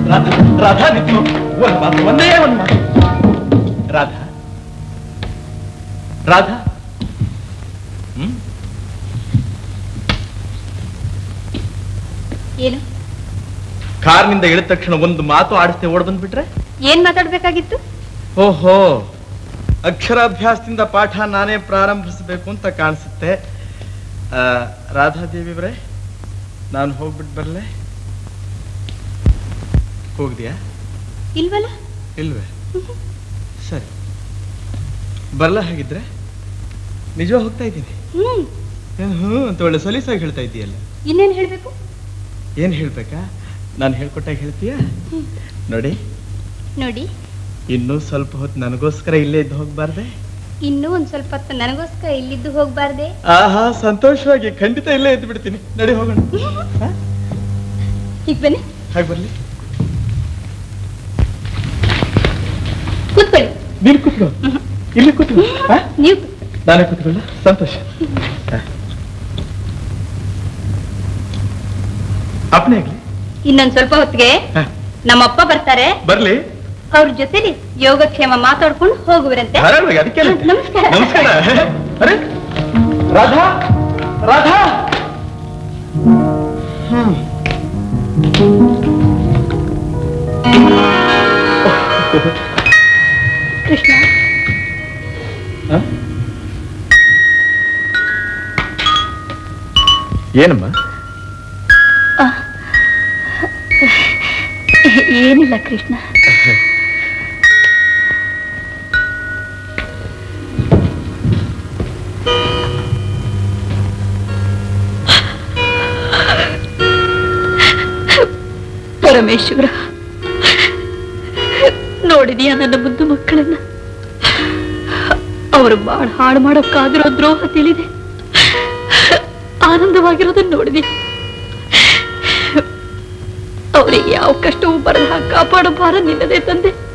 ರಾಧಾ ರಾಧಾ ನಿಂತು ಒಂದ್ ಮಾತು ಒಂದೇ ಒಂದ್ ಮಾತು ರಾಧಾ ರಾಧಾ ಹ್ಮ್ ಏನು ಕಾರ್ನಿಂದ ಇಳಿದ ತಕ್ಷಣ ಒಂದು ಮಾತು ಆಡಿಸ್ತೆ ಓಡ್ ಬಂದ್ಬಿಟ್ರೆ ಏನ್ ಮಾತಾಡ್ಬೇಕಾಗಿತ್ತು ಓಹೋ ಅಕ್ಷರಾಭ್ಯಾಸದಿಂದ ಪಾಠ ನಾನೇ ಪ್ರಾರಂಭಿಸಬೇಕು ಅಂತ ಕಾಣಿಸುತ್ತೆ ಆ, ರಾಧಾದೇವಿಯವರೇ ನಾನು ಹೋಗ್ಬಿಟ್ಟು ಬರಲೆ ಹೋಗ್ದ್ಯಾ ಇಲ್ವಲ್ಲ ಇಲ್ವೇ ಸರಿ ಬರಲ್ಲ ಹಾಗಿದ್ರೆ ನಿಜವಾಗ ಹೋಗ್ತಾ ಇದ್ದೀನಿ ಹ್ಮ್ ಏನ್ ಹ್ಞೂ ಅಂತ ಒಳ್ಳೆ ಸಲೀಸಾಗಿ ಹೇಳ್ತಾ ಇದ್ದೀಯಲ್ಲ ಇನ್ನೇನ್ ಹೇಳ್ಬೇಕು ಏನ್ ಹೇಳ್ಬೇಕಾ ನಾನು ಹೇಳ್ಕೊಟ್ಟಾಗ ಹೇಳ್ತೀಯಾ ನೋಡಿ ನೋಡಿ ಇನ್ನೂ ಸ್ವಲ್ಪ ಹೊತ್ತು ನನಗೋಸ್ಕರ ಇಲ್ಲೇ ಇದ್ದು ಹೋಗ್ಬಾರ್ದೆ ಇನ್ನೂ ಒಂದ್ ಸ್ವಲ್ಪ ಹೊತ್ತು ನನಗೋಸ್ಕರ ಇಲ್ಲಿದ್ದು ಹೋಗ್ಬಾರ್ದೆ ಆಹಾ ಸಂತೋಷವಾಗಿ ಖಂಡಿತ ಇಲ್ಲೇ ಎದ್ದು ಬಿಡ್ತೀನಿ ನಡಿ ಹೋಗೋಣ ಈಗ ಬನ್ನಿ ಹಾಗೆ ಬರ್ಲಿ ಕೂತ್ಕೊಳ್ಳಿ ನೀನು ಕೂತ್ಕೋ ಇಲ್ಲಿ ಕೂತ್ಕೋ ಆ? ನೀವು ನಾನೇ ಕೂತ್ಕೊಳ್ಳ ಸಂತೋಷ ಆ. ಅಪ್ಪನೇ ಆಗ್ಲಿ ಇನ್ನೊಂದ್ ಸ್ವಲ್ಪ ಹೊತ್ತಿಗೆ ಹಾ. ನಮ್ಮಪ್ಪ ಬರ್ತಾರೆ ಬರ್ಲಿ ಅವ್ರ ಜೊತೆಲಿ ಯೋಗಕ್ಷೇಮ ಮಾತಾಡ್ಕೊಂಡು ಹೋಗುವರಂತೆ ಧಾರಾಳವಾಗಿ ಅದಕ್ಕೆ ನಮಸ್ಕಾರ ನಮಸ್ಕಾರ ಅರೆ ರಾಧಾ ರಾಧಾ ಹ್ಮ್ ಕೃಷ್ಣ ಹ? ಏನಮ್ಮ ಏನಿಲ್ಲ ಕೃಷ್ಣ ಪರಮೇಶ್ವರ ನೋಡಿದೀಯ ನನ್ನ ಮುದ್ದು ಮಕ್ಕಳನ್ನ ಅವರು ಬಾಳ ಹಾಳು ಮಾಡೋಕ್ಕಾಗಿರೋ ದ್ರೋಹ ತಿಳಿದೆ ಆನಂದವಾಗಿರೋದನ್ನ ನೋಡಿದೆ ಅವರಿಗೆ ಯಾವ ಕಷ್ಟವೂ ಬರದ ಕಾಪಾಡೋ ಭಾರ ನಿನ್ನದೇ ತಂದೆ